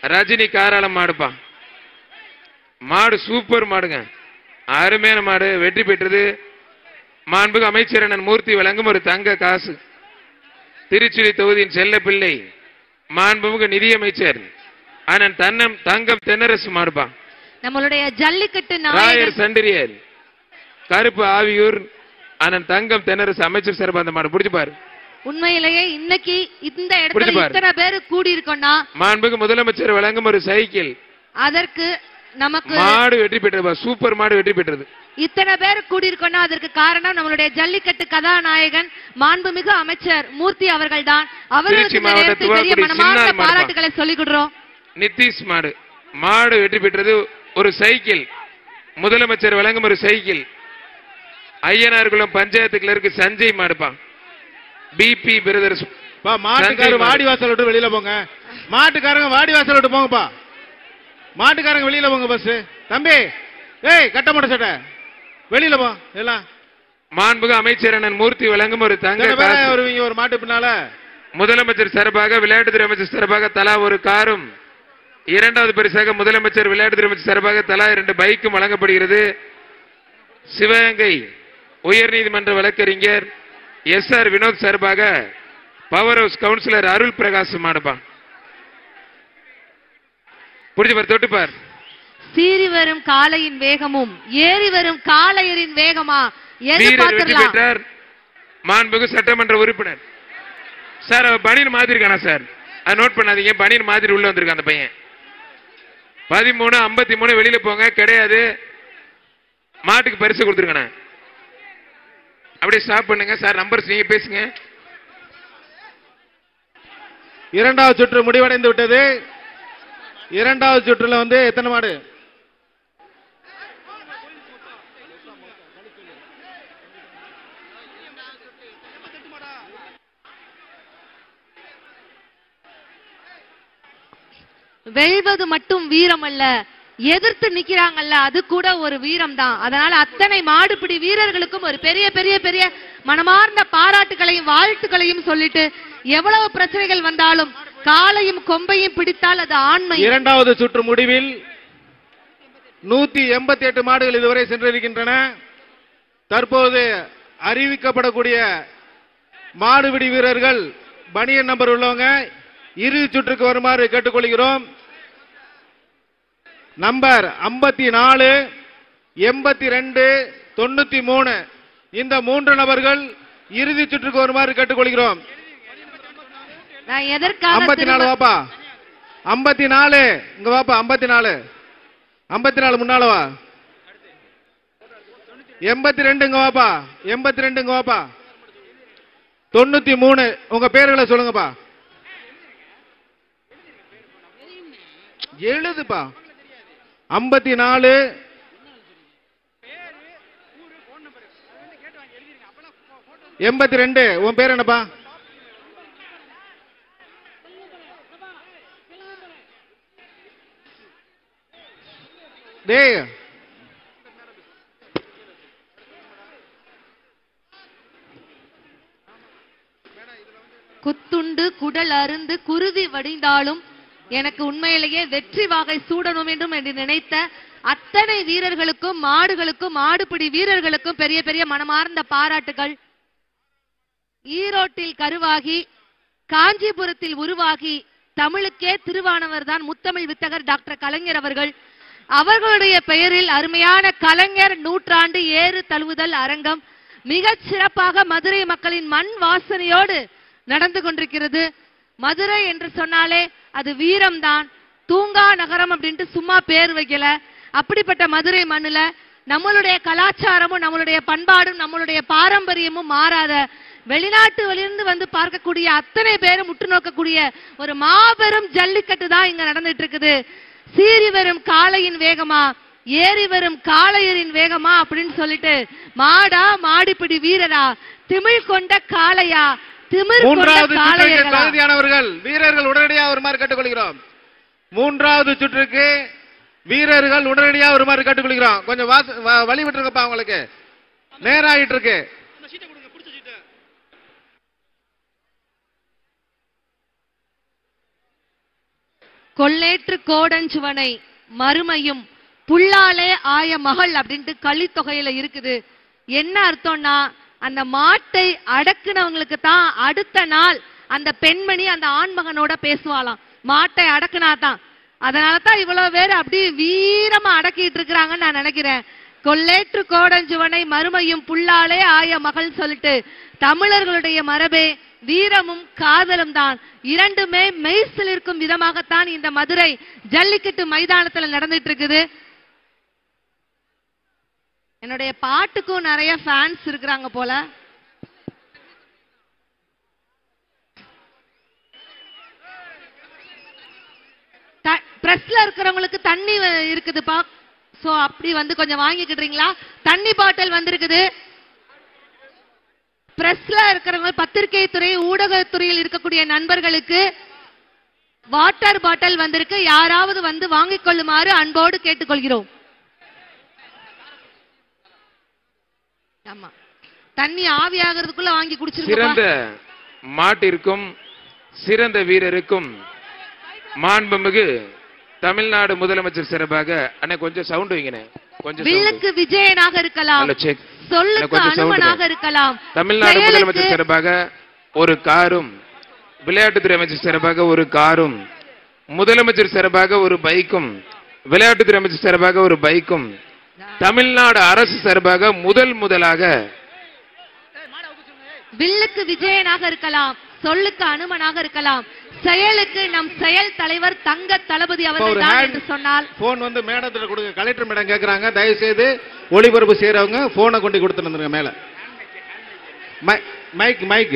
ரஜினி காராளம் மாடுப்பா மாடு சூப்பர் மாடுங்க அருமையான மாடு வெற்றி பெற்றது மாண்புக்கு அமைச்சர் அண்ணன் மூர்த்தி வழங்கும் ஒரு தங்க காசு திருச்சுழி தொகுதியின் செல்ல பிள்ளை மாண்புமிகு நிதியமைச்சர் அண்ணன் தன்னம் தங்கம் தென்னரசு மாடுப்பா நம்மளுடைய ஜல்லிக்கட்டு ராயர் நாயகன் சண்டிரியர் கருப்பு ஆவியூர் அண்ணன் தங்கம் தென்னரசு அமைச்சர் சார்பா அந்த மாடு பிடிச்சு பாரு உண்மையிலேயே இன்னைக்கு இந்த இடத்துல பிடிச்சு பாரு. இத்தனை பேர் கூடி இருக்கோம்னா மாண்புக்கு முதலமைச்சர் வழங்கும் ஒரு சைக்கிள் அதற்கு நமக்கு மாடு வெற்றி பெற்றது சூப்பர் மாடு வெற்றி பெற்றது இத்தனை பேர் கூடியிருக்கோம்னா அதற்கு காரணம் நம்மளுடைய ஜல்லிக்கட்டு கதாநாயகன் மாண்புமிகு அமைச்சர் மூர்த்தி அவர்கள்தான் அவர்களுக்கு திருச்சி இந்த மாவட்ட நேரத்தில் பெரிய துவாக்குடி மனமார்ந்த சின்னால் மாடுப்பா. பாராட்டுகளை சொல்லிக் கொடுறோம் நிதிஷ் மாடு மாடு வெற்றி பெற்றது ஒரு சைக்கிள் முதலமைச்சர் வழங்கும் ஒரு சைக்கிள் ஐயனார்குளம் பஞ்சாயத்து கிளர்க்கு சஞ்சய் மாடுப்பா பிபி பிரதர்ஸ் பா மாட்டுக்காரர் மாடு. வாடி வாசல் விட்டு வெளியில போங்க மாட்டுக்காரங்க வாடி வாசல் விட்டு போங்கப்பா மாட்டுக்காரங்க வெளியில போங்க பஸ் தம்பி ஏய் கட்ட மாட்ட சட்டை வெளியில போ எல்லாம் மாண்புகு அமைச்சர் அண்ணன் மூர்த்தி வழங்கும் ஒரு தங்க இத்தனை பேரா காசு வருவீங்க ஒரு மாட்டு பின்னால முதலமைச்சர் சார்பாக விளையாட்டுத்துறை அமைச்சர் சார்பாக தலா ஒரு காரும் இரண்டாவது பரிசாக முதலமைச்சர் விளையாட்டுத்துறை அமைச்சர் சார்பாக தலா இரண்டு பைக்கும் வழங்கப்படுகிறது சிவகங்கை உயர்நீதிமன்ற வழக்கறிஞர் எஸ் ஆர் வினோத் சார்பாக power house councillor Arul Prakash மாடுப்பா புடிச்சு பார் தொட்டு பார் சீறி வரும் காளையின் வேகமும் ஏறி வரும் காளையரின் வேகமா எது வீரர் வெற்றி பாத்துடலாம் பெற்றார் மாண்புகு சட்டமன்ற உறுப்பினர் சார் அவ பனியன் மாதிரி இருக்கானா சார் அதை நோட் பண்ணாதீங்க பனியன் மாதிரி உள்ள வந்திருக்கான் அந்த பையன் பதிமூணு ஐம்பத்தி மூணு வெளியில போங்க கிடையாது மாட்டுக்கு பரிசு கொடுத்துருக்கண்ணே அப்படியே ஸ்டாப் பண்ணுங்க சார் நம்பர்ஸ் நீங்க பேசுங்க இரண்டாவது சுற்று முடிவடைந்து விட்டது இரண்டாவது சுற்றுல வந்து எத்தனை மாடு வெல்வது மட்டும் வீரம் அல்ல எதிர்த்து நிக்கிறாங்கல்ல அது கூட ஒரு வீரம் தான் அதனால அத்தனை மாடுபிடி வீரர்களுக்கும் ஒரு பெரிய பெரிய பெரிய மனமார்ந்த பாராட்டுகளையும் வாழ்த்துக்களையும் சொல்லிட்டு எவ்வளவு பிரச்சனைகள் வந்தாலும் காலையும் கொம்பையும் பிடித்தால் அது ஆண்மை இரண்டாவது சுற்று முடிவில் நூத்தி எண்பத்தி எட்டு மாடுகள் இதுவரை சென்றிருக்கின்றன தற்போது அறிவிக்கப்படக்கூடிய மாடுபிடி வீரர்கள் பனியன் நம்பர் உள்ளவங்க இறுதி சுற்றுக்கு வருமாறு கேட்டுக்கொள்கிறோம் நம்பர் ஐம்பத்தி நாலு எண்பத்தி ரெண்டு தொண்ணூத்தி மூணு இந்த மூன்று நபர்கள் இறுதி சுற்றுக்கு வருமாறு கேட்டுக்கொள்கிறோம் நான் எதற்காக ஐம்பத்தி நாலு திரும்ப- வாப்பா ஐம்பத்தி நாலு இங்க வாப்பா ஐம்பத்தி நாலு ஐம்பத்தி நாலு முன்னால வா எண்பத்தி ரெண்டு இங்க வாப்பா எண்பத்தி ரெண்டு இங்க வாப்பா தொண்ணூத்தி மூணு உங்க பேர்களை சொல்லுங்கப்பா எழுதுப்பா ஐம்பத்தி நாலு எண்பத்தி ரெண்டு உன் பேர் என்னப்பா டேய் குத்துண்டு குடல் அருந்து குருதி வடிந்தாலும் எனக்கு உண்மையிலேயே வெற்றி வாகை சூடணும் என்றும் என்று நினைத்த அத்தனை வீரர்களுக்கும் மாடுகளுக்கும் மாடுபிடி வீரர்களுக்கும் பெரிய பெரிய மனமார்ந்த பாராட்டுகள் ஈரோட்டில் கருவாகி காஞ்சிபுரத்தில் உருவாகி தமிழுக்கே திருவானவர் தான் முத்தமிழ் வித்தகர் டாக்டர் கலைஞர் அவர்கள் அவர்களுடைய பெயரில் அருமையான கலைஞர் நூற்றாண்டு ஏறு தழுவுதல் அரங்கம் மிகச் சிறப்பாக மதுரை மக்களின் மண் வாசனையோடு நடந்து கொண்டிருக்கிறது மதுரை என்று சொன்னாலே அது வீரம்தான் தூங்கா நகரம் அப்படின்ட்டு சும்மா பேர் வைக்கல அப்படிப்பட்ட மதுரை மண்ணுல நம்மளுடைய கலாச்சாரமும் நம்மளுடைய பண்பாடும் நம்மளுடைய பாரம்பரியமும் மாறாத வெளிநாட்டுகளிலிருந்து வந்து பார்க்கக்கூடிய அத்தனை பேரும் உற்று நோக்கக்கூடிய ஒரு மாபெரும் ஜல்லிக்கட்டு தான் இங்க நடந்துட்டு இருக்குது சீறி வரும் காளையின் வேகமா ஏறி வரும் காளையரின் வேகமா அப்படின்னு சொல்லிட்டு மாடா மாடிப்பிடி வீரரா திமிழ் கொண்ட காளையா திமிர் கொண்ட மூன்றாவது சுற்றுக்கு காளையர்களா தகுதியானவர்கள் வீரர்கள் உடனடியாக வருமாறு கேட்டுக்கொள்கிறோம் மூன்றாவது சுற்றுக்கு வீரர்கள் உடனடியாக வருமாறு கேட்டுக்கொள்கிறோம் கொஞ்சம் வாச- வ- வழி விட்டுருங்கப்பா அவங்களுக்கு நேராயிட்டு இருக்கு கொள்ளேற்று கோடஞ்சுவனை மறுமையும் புல்லாலே ஆய மகள் அப்படின்ட்டு கலித்தொகையில இருக்குது என்ன அர்த்தம்னா அந்த மாட்டை அடக்குனவங்களுக்கு தான் அடுத்த நாள் அந்த பெண்மணி அந்த ஆண்மகனோட பேசுவாளாம் மாட்டை அடக்குனா தான் அதனால தான் இவ்வளவு பேர் அப்படி வீரமா அடக்கிட்டு இருக்கிறாங்கன்னு நான் நினைக்கிறேன் கொள்ளேற்று கோடஞ்சுவனை மறுமையும் புல்லாலே ஆய மகள் சொல்லிட்டு தமிழர்களுடைய மரபே வீரமும் காதலும் தான் இரண்டுமே மெய்சில் இருக்கும் விதமாகத்தான் இந்த மதுரை ஜல்லிக்கட்டு மைதானத்துல நடந்துட்டு இருக்குது என்னுடைய பாட்டுக்கும் நிறைய ஃபேன்ஸ் இருக்கிறாங்க போல பிரஸ்ல இருக்கிறவங்களுக்கு தண்ணி வ- இருக்குதுப்பா சோ அப்படி வந்து கொஞ்சம் வாங்கிக்கிட்டீங்களா தண்ணி பாட்டில் வந்திருக்குது பிரஸ்ல இருக்கிறவங்க பத்திரிகை துறை ஊடகத்துறையில் இருக்கக்கூடிய நண்பர்களுக்கு வாட்டர் பாட்டில் வந்திருக்கு யாராவது வந்து வாங்கிக் கொள்ளுமாறு அன்போடு கேட்டுக்கொள்கிறோம் ஆமா தண்ணி ஆவியாகிறதுக்குள்ள வாங்கி சிறந்த குடிச்சிருக்கோம் மாட்டிற்கும் சிறந்த வீரருக்கும் மாண்புமிகு தமிழ்நாடு முதலமைச்சர் சிறப்பாக அண்ணே கொஞ்சம் சவுண்ட் வைங்கண்ணே கொஞ்சம் sound. வில்லுக்கு விஜயனாக இருக்கலாம் ஹலோ செக் சொல்லுக்கு கொஞ்சம் sound அனுமனாக வை. இருக்கலாம் தமிழ்நாடு செயலுக்கு முதலமைச்சர் சிறப்பாக ஒரு காரும் விளையாட்டுத்துறை அமைச்சர் சிறப்பாக ஒரு காரும் முதலமைச்சர் சிறப்பாக ஒரு பைக்கும் விளையாட்டுத்துறை அமைச்சர் சிறப்பாக ஒரு பைக்கும் தமிழ்நாடு அரசு சார்பாக முதல் முதலாக வில்லுக்கு விஜயனாக இருக்கலாம் சொல்லுக்கு அனுமனாக இருக்கலாம் செயலுக்கு நம் செயல் தலைவர் தங்க தளபதி ஒரு அவர்கள் தான் hand- என்று சொன்னால் போன் வந்து மேடத்துல கொடுங்க கலெக்டர் மேடம் கேக்குறாங்க தயவு செய்து ஒளிபரப்பு செய்யறவங்க போனை கொண்டு கொடுத்துட்டு வந்துருங்க மேல மை- மைக் மைக்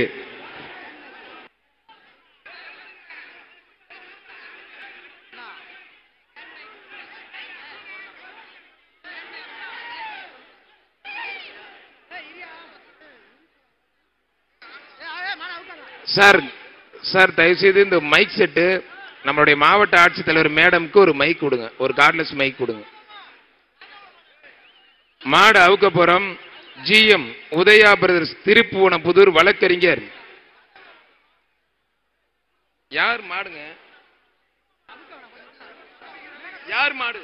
சார் சார் தயவுசெய்து இந்த மைக் செட்டு நம்மளுடைய மாவட்ட ஆட்சித்தலைவர் மேடம்க்கு ஒரு மைக் கொடுங்க ஒரு கார்ட்லெஸ் மைக் கொடுங்க மாடு அவுக்கப்புறம் ஜிஎம் உதயா பிரதர்ஸ் திருப்புவனம் புதூர் வழக்கறிஞர் யார் மாடுங்க யார் மாடு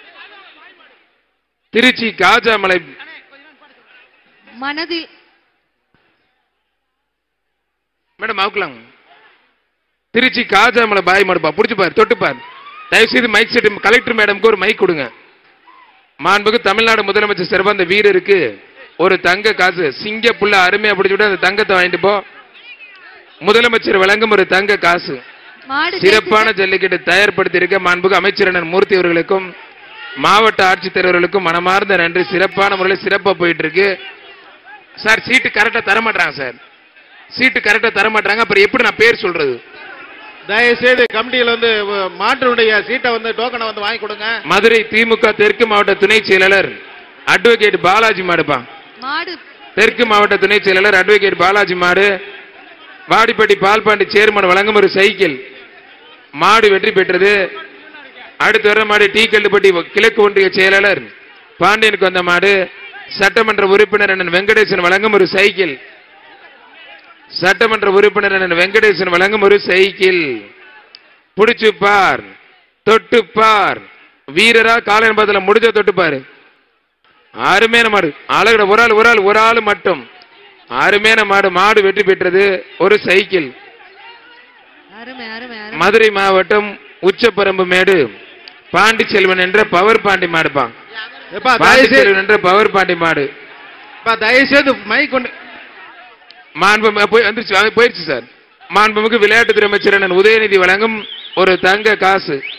திருச்சி காஜாமலை மனதில் மேடம் அவுக்கலாம் திருச்சி காஜாமலை பாய் மாடுப்பா புடிச்சு பாரு தொட்டு பாரு தயவு செய்து மைக் செட் கலெக்டர் மேடம்க்கு ஒரு மைக் கொடுங்க மாண்புக்கு தமிழ்நாடு முதலமைச்சர் சிறப்பு அந்த வீரருக்கு ஒரு தங்க காசு சிங்க புள்ள அருமையா பிடிச்சு விட்டு அந்த தங்கத்தை வாங்கிட்டு போ முதலமைச்சர் வழங்கும் ஒரு தங்க காசு மாடு சிறப்பான ஜல்லிக்கட்டு தயார்படுத்தி இருக்க மாண்புக்கு அமைச்சர் அண்ணன் மூர்த்தி அவர்களுக்கும் மாவட்ட ஆட்சித்தலைவர்களுக்கும் மனமார்ந்த நன்றி சிறப்பான முறையில் சிறப்பா போயிட்டு இருக்கு சார் சீட்டு கரெக்டா தர மாட்டாங்க சார் சீட்டு கரெக்டா தர மாட்டாங்க அப்புறம் எப்படி நான் பேர் சொல்றது தயவு செய்து கமிட்டியில வந்து அஹ், மாட்டினுடைய சீட்டை வந்து டோக்கனை வந்து வாங்கி கொடுங்க மதுரை திமுக தெற்கு மாவட்ட துணை செயலாளர் அட்வொகேட் பாலாஜி மாடுப்பா மாடு தெற்கு மாவட்ட துணை செயலாளர் அட்வொகேட் பாலாஜி மாடு வாடிப்பட்டி பால்பாண்டி சேர்மன் வழங்கும் ஒரு சைக்கிள் மாடு வெற்றி பெற்றது அடுத்து வர மாடு டி கல்லுப்பட்டி கிழக்கு ஒன்றிய செயலாளர் பாண்டியனுக்கு வந்த மாடு சட்டமன்ற உறுப்பினர் அண்ணன் வெங்கடேசன் வழங்கும் ஒரு சைக்கிள் சட்டமன்ற உறுப்பினர் அண்ணன் வெங்கடேசன் வழங்கும் ஒரு சைக்கிள் புடிச்சு பார் தொட்டு பார் வீரரா காலன் பதில முடிஞ்ச தொட்டு பாரு அருமையான மாடு அழகுட ஒரு ஆள் ஒரு ஆள் ஒரு ஆள் மட்டும் அருமையான மாடு மாடு வெற்றி பெற்றது ஒரு சைக்கிள் அருமை அருமை அருமை மதுரை மாவட்டம் உச்சப்பரம்பு மேடு பாண்டி செல்வன் என்ற பவர் பாண்டி மாடுப்பான் எப்பா பாண்டி தயவு செய்து செல்வன் என்ற பவர் பாண்டி மாடு எப்பா, தயவு செய்து மைக் கொண்டு மாண்பு போய் வந்துருச்சு அது போயிருச்சு சார் மாண்புமிகு விளையாட்டுத்துறை அமைச்சர் அண்ணன் உதயநிதி வழங்கும் ஒரு தங்க காசு